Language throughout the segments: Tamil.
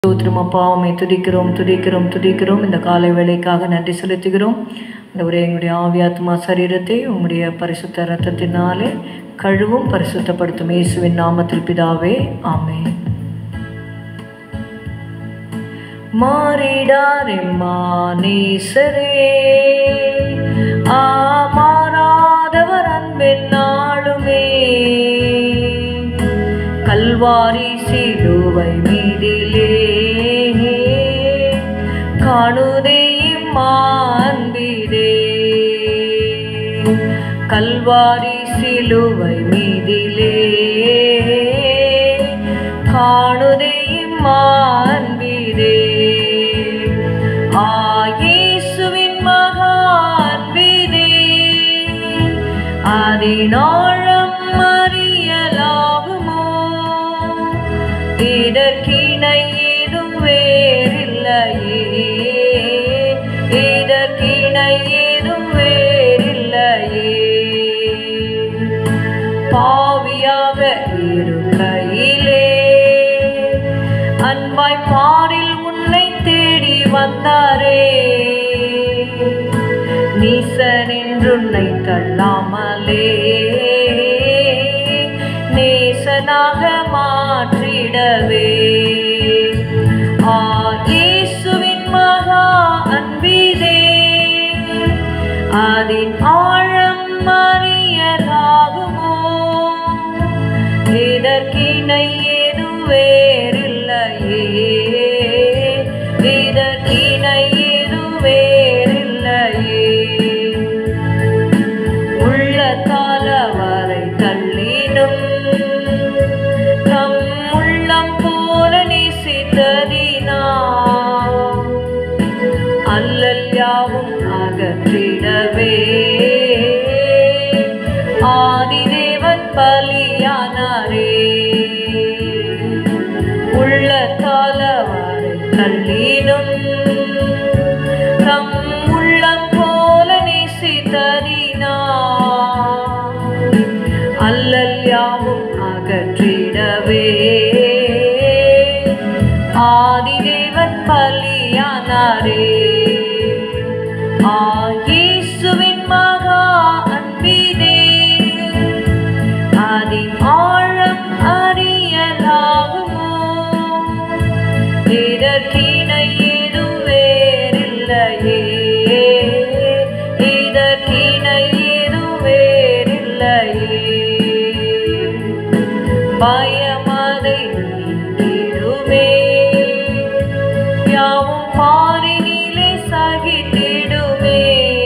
ஸ்தோத்திரம் அப்பா உம்மை துதிக்கிறோம் துதிக்கிறோம் துதிக்கிறோம் இந்த காலை வேலைக்காக நன்றி செலுத்துகிறோம் இந்த ஒரு எங்களுடைய ஆவியாத்மா சரீரத்தை உம்முடைய பரிசுத்த ரத்தத்தினாலே கழுவும் பரிசுத்தப்படுத்தும் இயேசுவின் நாமத்தில் பிதாவே ஆமென் மாறிடார் எம்மானேசரே ஆ மாறாதவர் அன்பின் நாளுமே கல்வாரி சிலுவை மீதிலே காணுதே மாண்பிதே கல்வாரி சிலுவை மீதிலே காணுதே மாண்பிதே ஆயேசுவின் மகான்பிதே அதினாழம் அறியலாகுமோ இதற்கிணை ஏதும் வேறில்லையே இதற்கிணை ஏதும் வேறில்லையே பாவியாக இருக்கையிலே அன்பாய் பாரில் உன்னை தேடி வந்தாரே நீசன் என்றுன்னை தள்ளாமலே நேசனாக மாற்றிடவே ஆ இயேசுவின் மகா அன்பிதே அதின் ஆழம் அறியலாகுமோ இதற்கிணை ஏதும் வேறில்லையே இதற்கிணை ஏதும் வேறில்லையே உள்ள காலவரை தள்ளினும் நம் உள்ளம் போல நேசித்ததினா அல்லல் யாவும் அகற்றிடவே ஆதிதேவன் பலியானாரே உள்ள காலவரை தள்ளினும் நம் உள்ளம் போல நேசித்ததினா அல்லல் யாவும் அகற்றிடவே ஆதிதேவன் பலியானாரே ஆ இயேசுவின் மகா அன்பிதே அதின் ஆழம் அறியலாகுமோ இதற்கிணை ஏதும் வேறில்லையே இதற்கிணை ஏதும் வேறில்லையே பயமதை நீக்கிடுமே யாவும் பாரினிலே சகித்திடுமே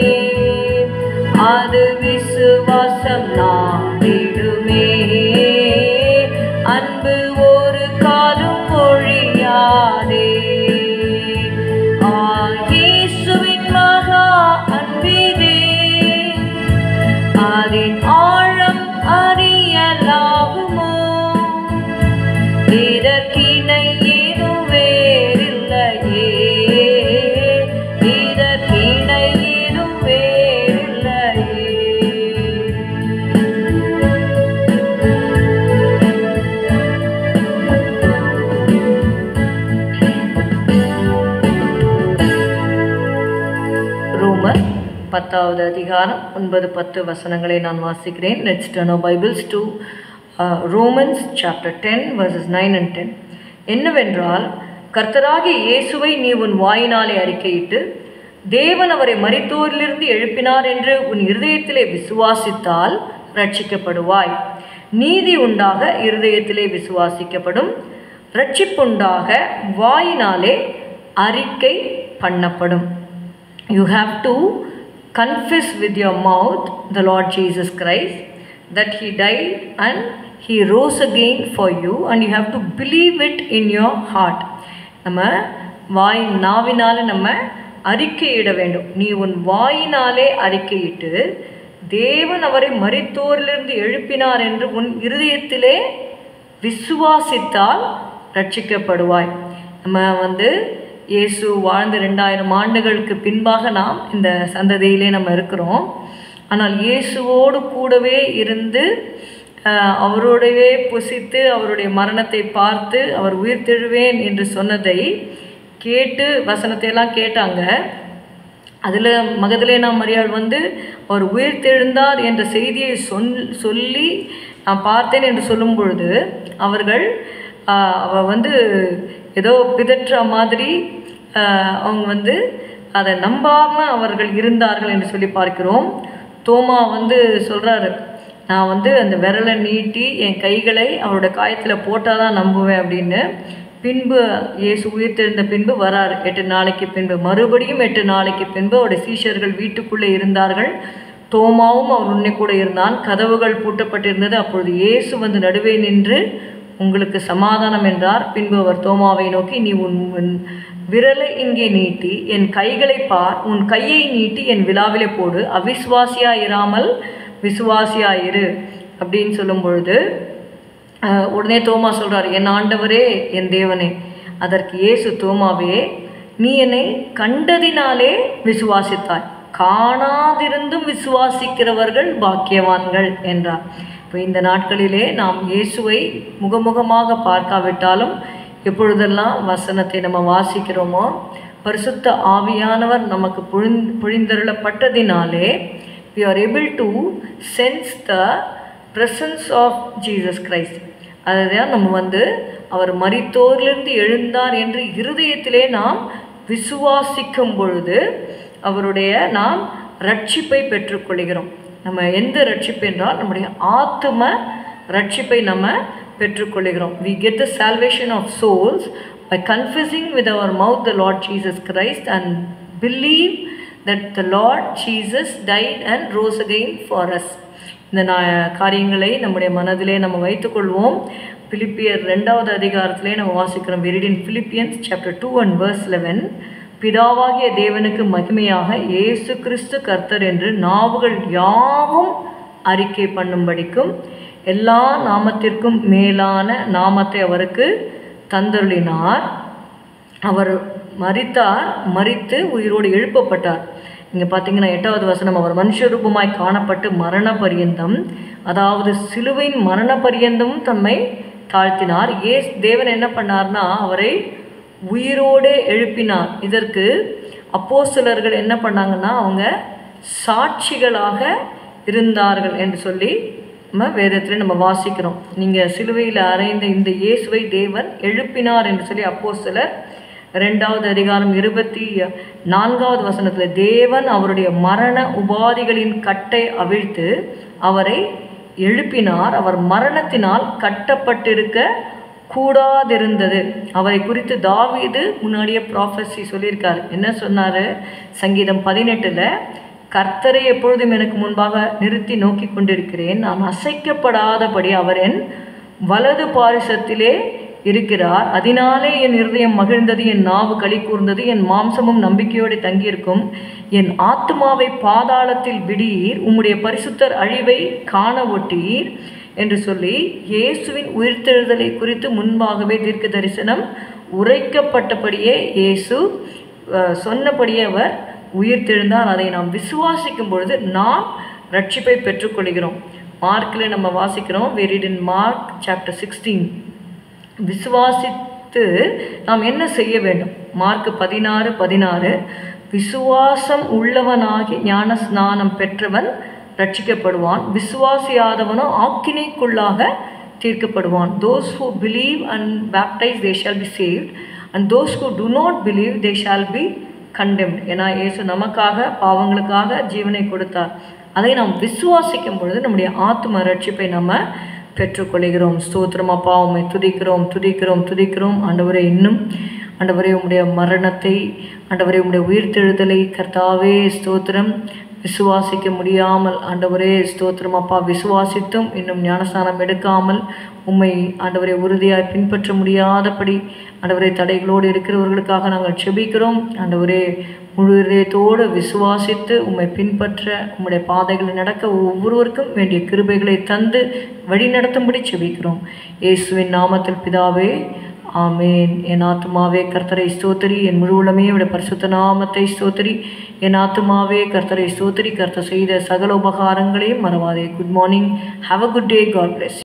அது விசுவாசம் நாடிடுமே அன்பு ஒரு காலும் ஒழியாதே ஆ இயேசுவின் மகா அன்பிதே அதின் ஆழம் அறியலாகுமோ இதற்கிணை ஏதும் வேறில்லையே இதற்கிணை ஏதும் வேறில்லையே ரோமர் பத்தாவது அதிகாரம் ஒன்பது பத்து வசனங்களை நான் வாசிக்கிறேன் let's turn our Bibles to Romans chapter ten verses nine and ten என்னவென்றால் கர்த்தராகிய இயேசுவை நீ உன் வாயினாலே அறிக்கையிட்டு தேவன் அவரை மரித்தோரிலிருந்து எழுப்பினார் என்று உன் இருதயத்திலே விசுவாசித்தால் ரட்சிக்கப்படுவாய் நீதி உண்டாக இருதயத்திலே விசுவாசிக்கப்படும் ரட்சிப்புண்டாக வாயினாலே அறிக்கை பண்ணப்படும் you have to confess with your mouth the Lord Jesus Christ that He died and He rose again for you and you have to believe it in your heart நம்ம வாய் நாவினால நம்ம அறிக்கையிட வேண்டும் நீ உன் வாயினாலே அறிக்கையிட்டு தேவன் அவரை மரித்தோரிலிருந்து எழுப்பினார் என்று உன் இருதயத்திலே விசுவாசித்தால் ரட்சிக்கப்படுவாய் நம்ம வந்து இயேசு வாழ்ந்த ரெண்டாயிரம் ஆண்டுகளுக்கு பின்பாக நாம் இந்த சந்ததியிலே நம்ம இருக்கிறோம் ஆனால் இயேசுவோடு கூடவே இருந்து ஆஹ், அவரோடவே புசித்து அவருடைய மரணத்தை பார்த்து அவர் உயிர் தெழுவேன் என்று சொன்னதை கேட்டு வசனத்தை எல்லாம் கேட்டாங்க அதில் மகதலேனா மரியாள் வந்து அவர் உயிர் தெழுந்தார் என்ற செய்தியை சொல் சொல்லி நான் பார்த்தேன் என்று சொல்லும் பொழுது அவர்கள் ஆஹ், அவ வந்து ஏதோ பிதற்ற மாதிரி ஆஹ், அவங்க வந்து அதை நம்பாமல் அவர்கள் இருந்தார்கள் என்று சொல்லி பார்க்கிறோம் தோமா வந்து சொல்கிறாரு நான் வந்து அந்த விரலை நீட்டி என் கைகளை அவரோட காயத்தில் போட்டால் தான் நம்புவேன் அப்படின்னு பின்பு இயேசு உயிர்த்தெழுந்த பின்பு வரார் எட்டு நாளைக்கு பின்பு மறுபடியும் எட்டு நாளைக்கு பின்பு அவருடைய சீஷர்கள் வீட்டுக்குள்ளே இருந்தார்கள் தோமாவும் அவர் உன்னை கூட இருந்தான் கதவுகள் பூட்டப்பட்டிருந்தது அப்பொழுது இயேசு வந்து நடுவே நின்று உங்களுக்கு சமாதானம் என்றார் பின்பு அவர் தோமாவை நோக்கி நீ உன் உன் விரலை இங்கே நீட்டி என் கைகளை பார் உன் கையை நீட்டி என் விழாவிலே போடு அவிசுவாசியா இராமல் விசுவாசியா இரு அப்படின்னு சொல்லும் பொழுது அஹ், உடனே தோமா சொல்றார் என் ஆண்டவரே என் தேவனே அதற்கு இயேசு தோமாவே நீ என்னை கண்டதினாலே விசுவாசித்தாய் காணாதிருந்தும் விசுவாசிக்கிறவர்கள் பாக்கியவான்கள் என்றார் இப்போ இந்த நாட்களிலே நாம் இயேசுவை முகமுகமாக பார்க்காவிட்டாலும் எப்பொழுதெல்லாம் வசனத்தை நம்ம வாசிக்கிறோமோ பரிசுத்த ஆவியானவர் நமக்கு பொழிந் பொழிந்தருளப்பட்டதினாலே we are able to sense the presence of Jesus Christ அதுதான் நம்ம வந்து அவர் மரித்தோரிலிருந்து எழுந்தார் என்று இருதயத்திலே நாம் விசுவாசிக்கும் பொழுது அவருடைய நாம் ரட்சிப்பை பெற்றுக்கொள்கிறோம் நம்ம எந்த ரட்சிப்பு என்றால் நம்முடைய ஆத்தும ரட்சிப்பை நம்ம பெற்றுக்கொள்கிறோம் we get the salvation of souls by confessing with our mouth the Lord Jesus Christ and believe that the Lord Jesus died and rose again for us இந்த நா- காரியங்களை நம்முடைய மனதிலே நம்ம வைத்துக்கொள்வோம் பிலிப்பியர் ரெண்டாவது அதிகாரத்திலே நம்ம வாசிக்கிறோம் we read in Philippians chapter 2 and verse 11 பிதாவாகிய தேவனுக்கு மகிமையாக இயேசு கிறிஸ்து கர்த்தர் என்று நாவுகள் யாவும் அறிக்கை பண்ணும்படிக்கும் எல்லா நாமத்திற்கும் மேலான நாமத்தை அவருக்கு தந்தருளினார் அவர் மரித்தார் மரித்து உயிரோடு எழுப்பப்பட்டார் இங்கே பார்த்தீங்கன்னா எட்டாவது வசனம் அவர் மனுஷ ரூபமாய் காணப்பட்டு மரண பரியந்தம் அதாவது சிலுவையின் மரண பரியந்தமும் தம்மை தாழ்த்தினார் ஏஸ் தேவன் என்ன பண்ணார்னா அவரை உயிரோடே எழுப்பினார் இதற்கு அப்போஸ்தலர்கள் என்ன பண்ணாங்கன்னா அவங்க சாட்சிகளாக இருந்தார்கள் என்று சொல்லி நம்ம வேதத்தில் நம்ம வாசிக்கிறோம் நீங்கள் சிலுவையில் அறைந்த இந்த இயேசுவை தேவன் எழுப்பினார் என்று சொல்லி அப்போஸ்தலர் ரெண்டாவது அதிகாரம் இருபத்தி நான்காவது வசனத்தில் தேவன் அவருடைய மரண உபாதிகளின் கட்டை அவிழ்த்து அவரை எழுப்பினார் அவர் மரணத்தினால் கட்டப்பட்டிருக்க கூடாதிருந்தது அவரை குறித்து தாவீது முன்னாடியே ப்ராஃபஸி சொல்லியிருக்கார் என்ன சொன்னார் சங்கீதம் பதினெட்டில் கர்த்தரை எப்பொழுதும் எனக்கு முன்பாக நிறுத்தி நோக்கி கொண்டிருக்கிறேன் நான் அசைக்கப்படாதபடி அவர் என் வலது பாரிசத்திலே இருக்கிறார் அதனாலே என் இருதயம் மகிழ்ந்தது என் நாவு களி கூர்ந்தது என் மாம்சமும் நம்பிக்கையோடு தங்கியிருக்கும் என் ஆத்துமாவை பாதாளத்தில் விடீர் உம்முடைய பரிசுத்தர் அழிவை காண ஒட்டீர் என்று சொல்லி இயேசுவின் உயிர்த்தெழுதலை குறித்து முன்பாகவே தீர்க்க தரிசனம் உரைக்கப்பட்டபடியே இயேசு அஹ், சொன்னபடியே அவர் உயிர்த்தெழுந்தார் அதை நாம் விசுவாசிக்கும் பொழுது நாம் ரட்சிப்பை பெற்றுக்கொள்கிறோம் மார்க்கில் நம்ம வாசிக்கிறோம் we read in Mark chapter sixteen விசுவாசித்து நாம் என்ன செய்ய வேண்டும் மார்க் பதினாறு பதினாறு விசுவாசம் உள்ளவனாகி ஞான ஸ்நானம் பெற்றவன் ரட்சிக்கப்படுவான் விசுவாசியாதவனோ ஆக்கினைக்குள்ளாக தீர்க்கப்படுவான் those who believe and baptize they shall be saved and those who do not believe they shall be condemned ஏன்னா இயேசு நமக்காக பாவங்களுக்காக ஜீவனை கொடுத்தார் அதை நாம் விசுவாசிக்கும் பொழுது நம்முடைய ஆத்ம ரட்சிப்பை நம்ம பெற்றுக்கொள்கிறோம் ஸ்தோத்திரம் அப்பா உம்மை துதிக்கிறோம் துதிக்கிறோம் துதிக்கிறோம் ஆண்டவரே இன்னும் ஆண்டவரே உம்முடைய மரணத்தை ஆண்டவரே உம்முடைய உயிர்த்தெழுதலை கர்த்தாவே ஸ்தோத்திரம் விசுவாசிக்க முடியாமல் ஆண்டவரே ஸ்தோத்திரம் அப்பா விசுவாசித்தும் இன்னும் ஞானஸ்தானம் எடுக்காமல் உம்மை ஆண்டவரை உறுதியாய் பின்பற்ற முடியாதபடி ஆண்டவரே தடைகளோடு இருக்கிறவர்களுக்காக நாங்கள் செபிக்கிறோம் ஆண்டவரே முழு இதயத்தோடு விசுவாசித்து உம்மை பின்பற்ற உம்முடைய பாதைகளில் நடக்க ஒவ்வொருவருக்கும் வேண்டிய கிருபைகளை தந்து வழி நடத்தும்படி செபிக்கிறோம் இயேசுவின் நாமத்தில் பிதாவே ஆமேன் என் ஆத்துமாவே கர்த்தரை ஸ்தோத்திரி என் முழு உளமே விட பரிசுத்த நாமத்தை ஸ்தோத்திரி என் ஆத்துமாவே கர்த்தரை ஸ்தோத்திரி கர்த்தர் செய்த சகல உபகாரங்களையும் மறவாதே good morning have a good day God plus